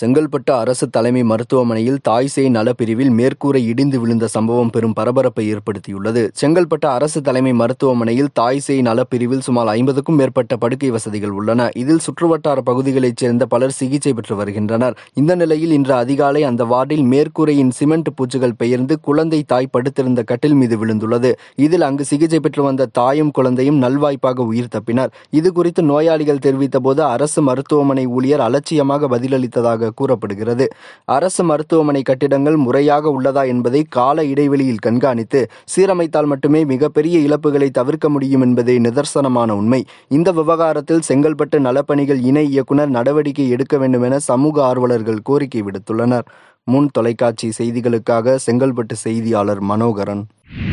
செங்கல்பட்டு அரசு தலைமை மருத்துவமனையில் தாய் சேய் நலப்பிரிவில் மேற்கூரை இடிந்து விழுந்த சம்பவம் பெரும் பரபரப்பை ஏற்படுத்தியுள்ளது செங்கல்பட்டு அரசு தலைமை மருத்துவமனையில் தாய் சேய் நலப்பிரிவில் சுமார் ஐம்பதுக்கும் மேற்பட்ட படுக்கை வசதிகள் உள்ளன இதில் சுற்றுவட்டார பகுதிகளைச் சேர்ந்த பலர் சிகிச்சை பெற்று வருகின்றனர் இந்த நிலையில் இன்று அதிகாலை அந்த வார்டில் மேற்கூரையின் சிமெண்ட் பூச்சுகள் பெயர்ந்து குழந்தை தாய் படுத்திருந்த கட்டில் மீது விழுந்துள்ளது இதில் அங்கு சிகிச்சை பெற்று வந்த தாயும் குழந்தையும் நல்வாய்ப்பாக உயிர் தப்பினர் இது குறித்து நோயாளிகள் தெரிவித்தபோது அரசு மருத்துவமனை ஊழியர் அலட்சியமாக பதிலளித்ததாக கூறப்படுகிறது அரசு மருத்துவமனை கட்டிடங்கள் முறையாக உள்ளதா என்பதை கால இடைவெளியில் கண்காணித்து சீரமைத்தால் மட்டுமே மிகப்பெரிய இழப்புகளை தவிர்க்க முடியும் என்பதே நிதர்சனமான உண்மை இந்த விவகாரத்தில் செங்கல்பட்டு நலப்பணிகள் இணை இயக்குனர் நடவடிக்கை எடுக்க வேண்டும் என சமூக ஆர்வலர்கள் கோரிக்கை விடுத்துள்ளனர் முன் தொலைக்காட்சி செய்திகளுக்காக செங்கல்பட்டு செய்தியாளர் மனோகரன்